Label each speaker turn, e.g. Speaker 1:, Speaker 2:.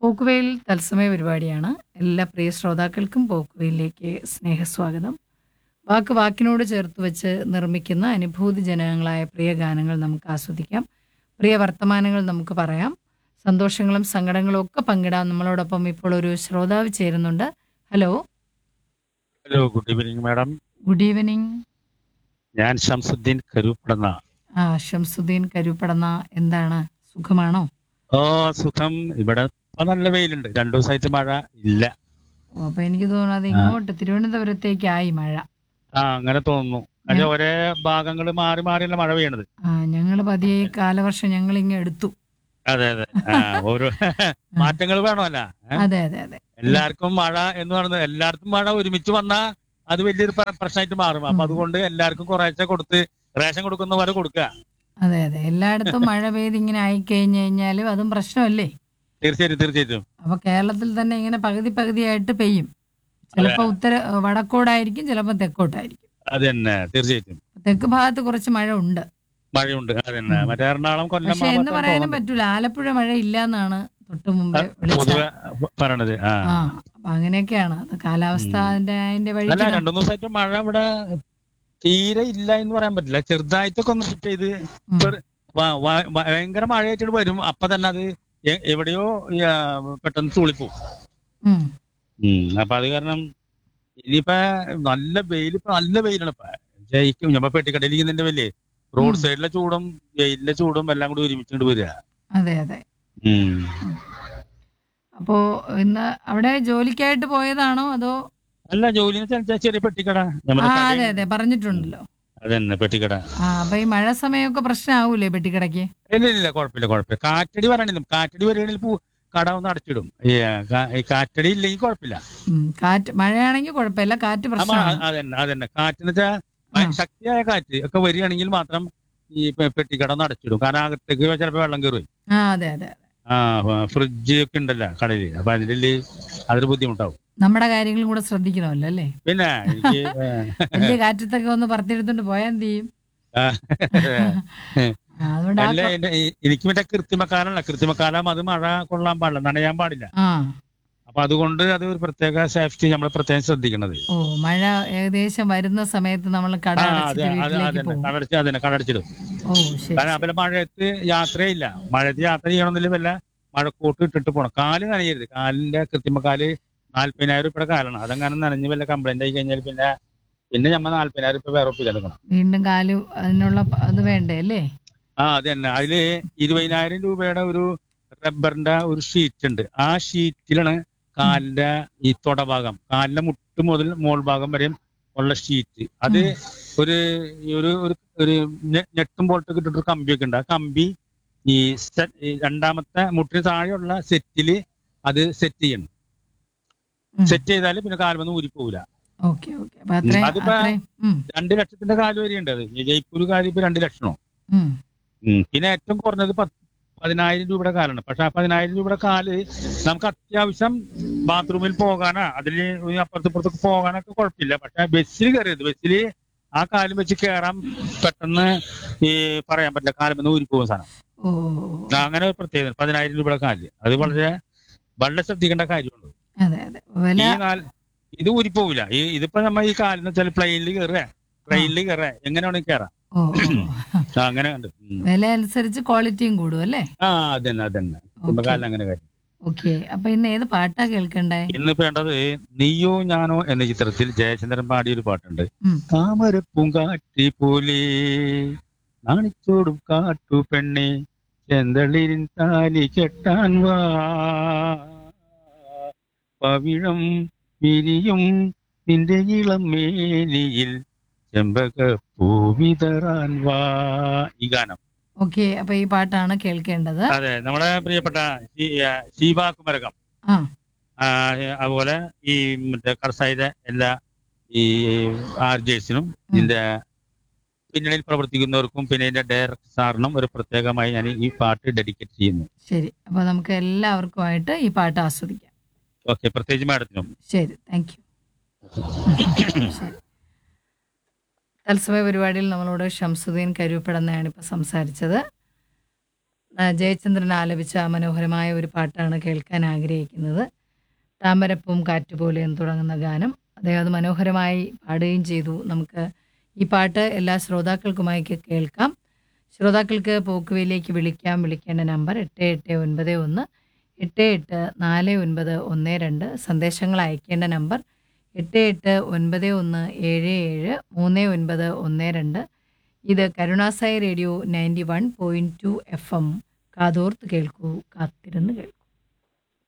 Speaker 1: പോക്കുവെയിൽ തത്സമയ പരിപാടിയാണ് എല്ലാ പ്രിയ ശ്രോതാക്കൾക്കും പോക്കുവെയിലേക്ക് സ്നേഹസ്വാഗതം വാക്ക് വാക്കിനോട് ചേർത്ത് വെച്ച് നിർമ്മിക്കുന്ന അനുഭൂതി ജനകങ്ങളായ പ്രിയ ഗാനങ്ങൾ നമുക്ക് ആസ്വദിക്കാം പ്രിയ വർത്തമാനങ്ങൾ നമുക്ക് പറയാം സന്തോഷങ്ങളും സങ്കടങ്ങളും ഒക്കെ പങ്കിടാം നമ്മളോടൊപ്പം ഇപ്പോൾ ഒരു ശ്രോതാവ് ചേരുന്നുണ്ട് hello
Speaker 2: hello good evening madam
Speaker 1: good evening
Speaker 2: ഞാൻ ഷംസുദ്ദീൻ കരൂപ്പടന്ന
Speaker 1: ആ ഷംസുദ്ദീൻ കരുപ്പടന്ന എന്താണ് സുഖമാണോ
Speaker 2: ഓ സുഖം ഇവിടെ ഇപ്പൊ നല്ല വെയിലുണ്ട് രണ്ടു ദിവസമായിട്ട് മഴ ഇല്ല
Speaker 1: ഓ, അപ്പൊ എനിക്ക് തോന്നുന്നത് ഇങ്ങോട്ട് തിരുവനന്തപുരത്തേക്കായി മഴ
Speaker 2: ആ അങ്ങനെ തോന്നുന്നു അതിന്റെ ഒരേ ഭാഗങ്ങൾ മാറി മാറിയുള്ള മഴ പെയ്യണത്
Speaker 1: ആ ഞങ്ങൾ പതിയെ ഈ കാലവർഷം ഞങ്ങൾ ഇങ്ങ് എടുത്തു
Speaker 2: അതെ അതെ ആ, ഓരോ മാറ്റങ്ങൾ വേണമല്ല ഏ?
Speaker 1: അതെ അതെ അതെ
Speaker 2: എല്ലാവർക്കും മഴ എന്ന് പറയുന്നത് എല്ലാവർക്കും മഴ ഒരുമിച്ച് വന്നാ അത് വലിയൊരു പ്ര- പ്രശ്നമായിട്ട് മാറും അപ്പൊ
Speaker 1: ഉം.
Speaker 2: അതുകൊണ്ട് എല്ലാവർക്കും കുറേശ്ശെ കൊടുത്ത് റേഷൻ കൊടുക്കുന്ന പോലെ കൊടുക്കുക
Speaker 1: അതെ അതെ എല്ലായിടത്തും മഴ പെയ്ത് ഇങ്ങനെ ആയി കഴിഞ്ഞു കഴിഞ്ഞാലും അതും പ്രശ്നമല്ലേ
Speaker 2: തീർച്ചയായിട്ടും തീർച്ചയായിട്ടും
Speaker 1: അപ്പൊ കേരളത്തിൽ തന്നെ ഇങ്ങനെ പകുതി പകുതിയായിട്ട് പെയ്യും ചിലപ്പോ ഉത്തര വടക്കോടായിരിക്കും ചിലപ്പോ തെക്കോട്ടായിരിക്കും
Speaker 2: അത് തന്നെ തീർച്ചയായിട്ടും
Speaker 1: തെക്ക് ഭാഗത്ത് കുറച്ച് മഴ ഉണ്ട്
Speaker 2: മഴയുണ്ട് അത് തന്നെ
Speaker 1: ഉം.
Speaker 2: മറ്റേ എറണാകുളം കൊല്ലം
Speaker 1: പക്ഷെ എന്ന്
Speaker 2: ഭാഗത്താണ്
Speaker 1: പറയാനും
Speaker 2: തോന്നുന്നത്.
Speaker 1: പറ്റൂല ആലപ്പുഴ മഴ ഇല്ല എന്നാണ് തൊട്ട് മുമ്പേ വിളിച്ചത്
Speaker 2: പൊതുവെ പറയണത് ആ
Speaker 1: ആ അപ്പൊ അങ്ങനെയൊക്കെയാണ് അത് കാലാവസ്ഥ
Speaker 2: ഉം.
Speaker 1: അതിന്റെ അതിന്റെ
Speaker 2: അല്ല
Speaker 1: വഴിക്ക്
Speaker 2: രണ്ടു മൂന്ന് ദിവസമായിട്ട് മഴ ഇവിടെ തീരെ ഇല്ല എന്ന് പറയാൻ പറ്റില്ല ചെറുതായിട്ടൊക്കെ ഒന്ന് ഷിഫ്റ്റ് ചെയ്ത്
Speaker 1: ഉം.
Speaker 2: ഇപ്പൊ വ- വ- ഭയങ്കര മഴയായിട്ട് വരും അപ്പൊ തന്നെ അത് എ- എവിടെയോ ഈ, ആ, പെട്ടെന്ന് തുളിപ്പോവും
Speaker 1: ഉം.
Speaker 2: അപ്പൊ അത് കാരണം ഇനിയിപ്പോ നല്ല വെയിൽ ഇപ്പൊ നല്ല വെയിലാണ് ഇപ്പൊ ജയിക്കും ഞമ്മ പെട്ടിക്കടയിലിരിക്കുന്നതിന്റെ വലിയ റോഡ്
Speaker 1: ഉം.
Speaker 2: സൈഡിലെ ചൂടും വെയിലിന്റെ ചൂടും എല്ലാം കൂടി ഒരുമിച്ചിട്ട് വരിക
Speaker 1: അതെ അതെ
Speaker 2: ഉം.
Speaker 1: അപ്പോ ഇന്ന് അവിടെ ജോലിക്കായിട്ട് പോയതാണോ അതോ
Speaker 2: അല്ല ജോലി ചെറിയ പെട്ടിക്കട
Speaker 1: ആ
Speaker 2: നമ്മുടെ
Speaker 1: അതെ
Speaker 2: കടയിൽ-
Speaker 1: അതെ പറഞ്ഞിട്ടുണ്ടല്ലോ
Speaker 2: അതന്നെ പെട്ടിക്കട
Speaker 1: ആ അപ്പൊ ഈ മഴ സമയമൊക്കെ പ്രശ്നമാവൂലേ പെട്ടിക്കടയ്ക്ക്
Speaker 2: ഇല്ല ഇല്ല കുഴപ്പമില്ല കുഴപ്പമില്ല കാറ്റടി പറയണില്ല കാറ്റടി വരികയാണെങ്കിൽ പൂ കട ഒന്ന് അടച്ചിടും ഈ, ആ, കാ- ഈ കാറ്റടി ഇല്ലെങ്കിൽ കുഴപ്പമില്ല
Speaker 1: ഉം, കാറ്റ് മഴയാണെങ്കിൽ കുഴപ്പമില്ല കാറ്റ്
Speaker 2: അപ്പൊ
Speaker 1: പ്രശ്നമാണ്
Speaker 2: അതന്നെ അതന്നെ കാറ്റെന്ന് വെച്ചാൽ
Speaker 1: ആ.
Speaker 2: ശക്തിയായ കാറ്റ് ഒക്കെ വരികയാണെങ്കിൽ മാത്രം ഈ പെ- പെട്ടിക്കട ഒന്ന് അടച്ചിടും കാരണം അകത്തേക്ക് ചിലപ്പോൾ വെള്ളം കയറും
Speaker 1: ആ അതെ അതെ
Speaker 2: ആ ഫ്രിഡ്ജ് ഒക്കെ ഉണ്ടല്ലോ കടയിൽ അപ്പൊ അതിൽ അതൊരു ബുദ്ധിമുട്ടാവും
Speaker 1: നമ്മുടെ കാര്യങ്ങളും കൂടെ ശ്രദ്ധിക്കണമല്ലോ അല്ലേ
Speaker 2: പിന്നെ എനിക്ക് ഏ,
Speaker 1: വലിയ കാറ്റത്തൊക്കെ ഒന്ന് പറത്തിയെടുത്തോണ്ട് പോയാൽ എന്ത് ചെയ്യും
Speaker 2: ആ,
Speaker 1: ആ, അതുകൊണ്ട് ആ
Speaker 2: അല്ല
Speaker 1: കൊ-
Speaker 2: എന്റെ- ഈ- എനിക്ക് മറ്റേ കൃത്രിമക്കാലമല്ല കൃത്രിമക്കാലം അത് മഴ കൊള്ളാൻ പാടില്ല നനയാൻ പാടില്ല
Speaker 1: ആ
Speaker 2: അപ്പൊ അതുകൊണ്ട് അത് ഒരു പ്രത്യേക സേഫ്റ്റി നമ്മൾ പ്രത്യേകം ശ്രദ്ധിക്കണത്
Speaker 1: ഓ മഴ ഏകദേശം വരുന്ന സമയത്ത് നമ്മൾ കട
Speaker 2: ആ,
Speaker 1: അടച്ചിട്ട്
Speaker 2: അതെ, അത്
Speaker 1: വീട്ടിലേക്ക്
Speaker 2: അതന്നെ
Speaker 1: പോകും
Speaker 2: കടടിച്ച് അതന്നെ കടടിച്ചിടും
Speaker 1: ഓ ശരി
Speaker 2: കാരണം അവരെ മഴയത്ത് യാത്രയില്ല മഴയത്ത് യാത്ര ചെയ്യണമെന്നില്ല വല്ല മഴക്കോട്ട് ഇട്ടിട്ട് പോണം കാല് നനയരുത് കാലിന്റെ കൃത്രിമ കാല് നാല്പതിനായിരം രൂപയുടെ കാലാണ് അതങ്ങനെ നനഞ്ഞ് വല്ല കംപ്ലൈന്റ് ആയി കഴിഞ്ഞാൽ പിന്നെ പിന്നെ നമ്മ നാല്പതിനായിരം രൂപ വേറെ ഒപ്പില്ല എടുക്കണം
Speaker 1: വീണ്ടും കാല് അതിനുള്ള പ- അത് വേണ്ടേ അല്ലേ
Speaker 2: ആ അത് തന്നെ അതില് ഇരുപതിനായിരം രൂപയുടെ ഒരു റബ്ബറിന്റെ ഒരു ഷീറ്റ് ഉണ്ട് ആ ഷീറ്റിലാണ് കാലിന്റെ ഈ തൊടഭാഗം കാലിന്റെ മുട്ട് മുതൽ മോൾ ഭാഗം വരെയും ഉള്ള ഷീറ്റ് അത്
Speaker 1: ഉം.
Speaker 2: ഒരു ഈ ഒരു ഒരു ഒരു ഞെ- ഞെട്ടും പോലത്തെ ഇട്ടിട്ടൊരു കമ്പിയൊക്കെ ഉണ്ട് ആ കമ്പി ഈ സെ- ഈ രണ്ടാമത്തെ മുട്ടിന് താഴെയുള്ള സെറ്റില് അത് സെറ്റ് ചെയ്യണം
Speaker 1: ഉം.
Speaker 2: സെറ്റ് ചെയ്താൽ പിന്നെ കാലുമൊന്നും ഊരിപ്പോവില്ല
Speaker 1: ഓക്കെ ഓക്കെ അപ്പൊ അത്രയും
Speaker 2: അതിപ്പോ-
Speaker 1: അത്രയും ഉം,
Speaker 2: രണ്ട് ലക്ഷത്തിന്റെ കാല് വരെയുണ്ട് അത് ഈ ജയ്പൂർ കാല് ഇപ്പൊ രണ്ട് ലക്ഷമോ
Speaker 1: ഉം.
Speaker 2: ഉം. പിന്നെ ഏറ്റവും കുറഞ്ഞത് പത്ത് പതിനായിരം രൂപയുടെ കാലാണ് പക്ഷെ ആ പതിനായിരം രൂപയുടെ കാല് നമുക്ക് അത്യാവശ്യം ബാത്റൂമിൽ പോകാനാ അതിൽ അപ്പുറത്ത് ഇപ്പുറത്തൊക്കെ പോകാനൊക്കെ കുഴപ്പമില്ല പക്ഷെ ബസ്സിൽ കയറിയത് ബസ്സിൽ ആ കാലും വെച്ച് കയറാൻ പെട്ടെന്ന് ഈ പറയാൻ പറ്റില്ല കാലുമെന്ന് ഊരി പോകുന്ന സാധനം
Speaker 1: ഓ
Speaker 2: ആ, അങ്ങനെ ഒരു പ്രത്യേകത പതിനായിരം രൂപയുടെ കാല് അത് വളരെ വളരെ ശ്രദ്ധിക്കേണ്ട കാര്യമുണ്ട്
Speaker 1: അതെ അതെ വില
Speaker 2: ഈ നാല് ഇത് ഊരിപ്പോവില്ല ഈ ഇതിപ്പോ നമ്മ ഈ കാലെന്ന് വെച്ചാൽ പ്ലെയിനിൽ കയറുക ട്രെയിനിൽ കയറുക എങ്ങനെ വേണമെങ്കിൽ കയറാം
Speaker 1: ഓ ഓ, ഓ.
Speaker 2: ആ, അങ്ങനെ ഉണ്ട് ഉം.
Speaker 1: വില അനുസരിച്ച് ക്വാളിറ്റിയും കൂടും അല്ലേ
Speaker 2: ആ അതന്നെ അതന്നെ
Speaker 1: ഓക്കെ
Speaker 2: കാലം അങ്ങനെ കാര്യം
Speaker 1: ഓക്കെ അപ്പൊ ഇന്ന് ഏത് പാട്ടാ കേൾക്കണ്ടേ
Speaker 2: ഇന്ന് വേണ്ടത് നീയോ ഞാനോ എന്ന ചിത്രത്തിൽ ജയചന്ദ്രൻ പാടിയ ഒരു പാട്ടുണ്ട്
Speaker 1: ഉം.
Speaker 2: താമര പൂങ്കാറ്റി പോലെ നാണിച്ചോടും കാട്ടു പെണ്ണെ ചെന്തളിരിൻ താലി കെട്ടാൻ വാ പവിഴം വിരിയും നിന്റെ ഇളം മേനിയിൽ ചെമ്പക പൂവിതറാൻ വാ ഈ ഗാനം
Speaker 1: ഓക്കെ അപ്പൊ ഈ പാട്ടാണ് കേൾക്കേണ്ടത്
Speaker 2: അതെ നമ്മുടെ പ്രിയപ്പെട്ട ശീ- ആ, ശീബ കുമരകം
Speaker 1: ആ
Speaker 2: ആ, അതുപോലെ ഈ മറ്റേ കർസായിയുടെ എല്ലാ ഈ ആർ ജേഴ്സിനും ഇതിന്റെ പിന്നണിയിൽ പ്രവർത്തിക്കുന്നവർക്കും പിന്നെ ഇതിന്റെ ഡയറക്ടർ സാറിനും ഒരു പ്രത്യേകമായി ഞാൻ ഈ പാട്ട് ഡെഡിക്കേറ്റ് ചെയ്യുന്നു
Speaker 1: ശരി അപ്പൊ നമുക്ക് എല്ലാവർക്കുമായിട്ട് ഈ പാട്ട് ആസ്വദിക്കാം
Speaker 2: ഓക്കെ പ്രത്യേകിച്ച് മാഡത്തിനും
Speaker 1: ശരി താങ്ക് യു ശരി തത്സമയ പരിപാടിയിൽ നമ്മളോട് ഷംസുദ്ദീൻ കരുവപ്പെടുന്നതാണ് ഇപ്പോൾ സംസാരിച്ചത് ആ, ജയചന്ദ്രൻ ആലപിച്ച മനോഹരമായ ഒരു പാട്ടാണ് കേൾക്കാൻ ആഗ്രഹിക്കുന്നത് താമരപ്പും കാറ്റുപോലെ എന്ന് തുടങ്ങുന്ന ഗാനം അദ്ദേഹം അത് മനോഹരമായി പാടുകയും ചെയ്തു നമുക്ക് ഈ പാട്ട് എല്ലാ ശ്രോതാക്കൾക്കുമായി കേ- കേൾക്കാം ശ്രോതാക്കൾക്ക് പോക്കുവയിലേക്ക് വിളിക്കാം വിളിക്കേണ്ട നമ്പർ എട്ട് എട്ട് ഒൻപത് ഒന്ന് എട്ട് എട്ട് നാല് ഒൻപത് ഒന്ന് രണ്ട് സന്ദേശങ്ങൾ അയക്കേണ്ട നമ്പർ എട്ട് എട്ട് ഒൻപത് ഒന്ന് ഏഴ് ഏഴ് മൂന്ന് ഒൻപത് ഒന്ന് രണ്ട് ഇത് കരുണാസായി radio ninety one point two F M കാതോർത്ത് കേൾക്കൂ കാത്തിരുന്ന് കേൾക്കൂ